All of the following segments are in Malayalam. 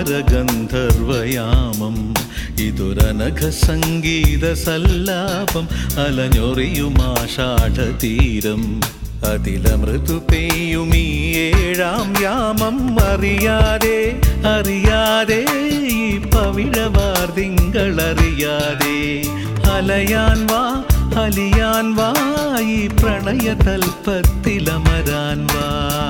ഇതൊരമരഗന്ധർവയാമം ഇതൊരനഘ സംഗീത സല്ലാപം അലഞ്ഞൊറിയുമാഷാഢതീരം അതിലമൃദു പെയ്യും ഈ ഏഴാം യാമം അറിയാതെ അറിയാതെ ഈ പവിഴവാർദിങ്കളറിയാതെ അലയാൻ വാ അലിയാൻ വാ ഈ പ്രണയതൽപ്പത്തിലമരാൻ വാ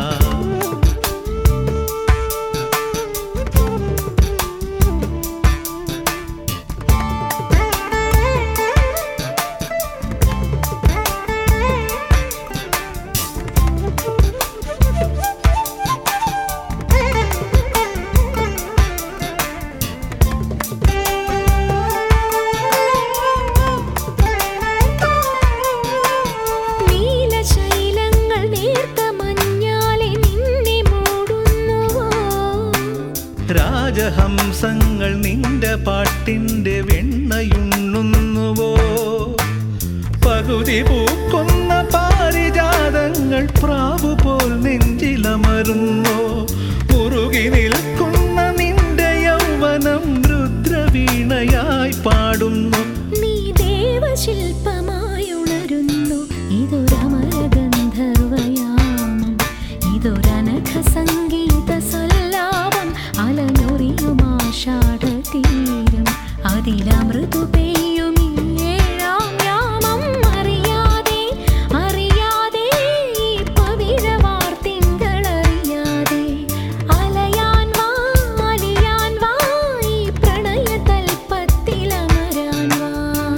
നീലശൈലങ്ങൾ നേർത്ത മഞ്ഞാലെ നിന്നെ മൂടുന്നുവോ രാജഹംസങ്ങൾ നിന്റെ പാട്ടിന്റെ വെണ്ണയുണ്ണുന്നുവോ പകുതി പൂക്കുന്ന പാരിജാതങ്ങൾ പ്രാവു പോൽ നെഞ്ചിലമരുന്നോ മുറുകി നിൽക്കുന്ന നിന്റെ യൗവനം രുദ്രവീണയായി പാടുന്നു നീ ദേവശില്പമായി ഉണരുന്നു ഇതൊരമരഗന്ധർവയാമം ഇതൊരനഘ സംഗീത സല്ലാപം അലഞ്ഞൊറിയുമാഷാഢതീരം അതിലമൃദു പെയ്യും ഈ ഏഴാം യാമം അറിയാതെ അറിയാതെ ഈ പവിഴവാർത്തിങ്കളറിയാതെ അലയാൻ വാ അലിയാൻ വാ ഈ പ്രണയതൽപ്പത്തിലമരാൻ വാ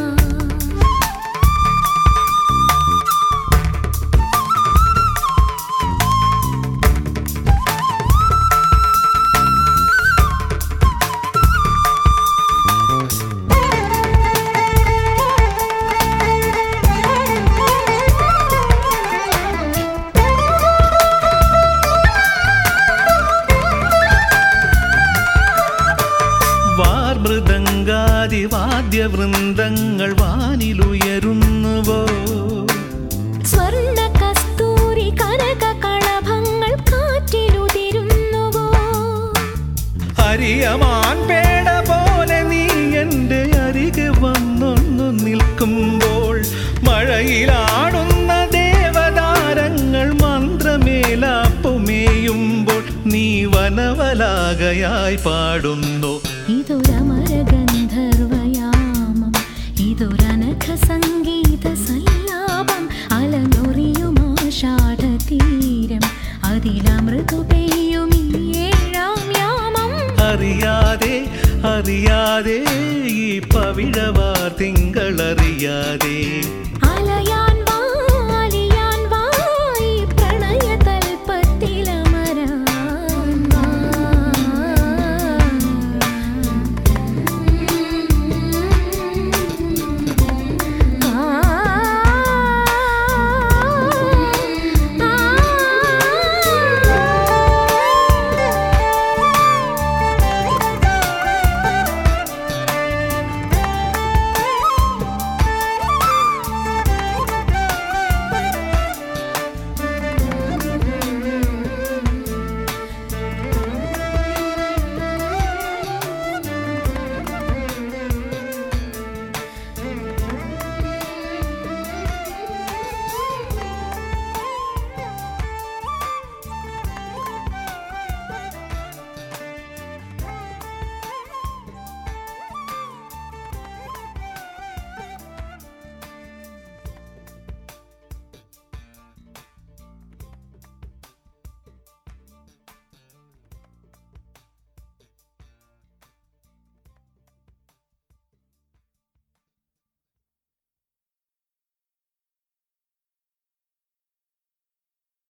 വാർമൃദംഗാതി വാദ്യവൃന്ദങ്ങൾ വാനിലുയരുന്നുവോ സ്വർണ്ണ കസ്തൂരി കനക കളഭങ്ങൾ കാറ്റിലുതിരുന്നുവോ അരിയമാൻ പേട പോലെ നീ എൻ്റെ അരികെ വന്നൊന്നു നിൽക്കുമ്പോൾ മഴയിലാടുന്ന ദേവതാരങ്ങൾ മന്ത്രമേലാപ്പുമേയുമ്പോൾ നീ വനവലാകയായി പാടുന്നു ഇതൊരമരഗന്ധർവയാമം ഇതൊരനഘ സംഗീത സല്ലാപം അലനൊറിയുമാഷാഢതീരം അതിലമൃദു പെയ്യും ഈ ഏഴാം യാമം അറിയാതെ അറിയാതെ ഈ പവിഴവാർ തിങ്കളറിയാതെ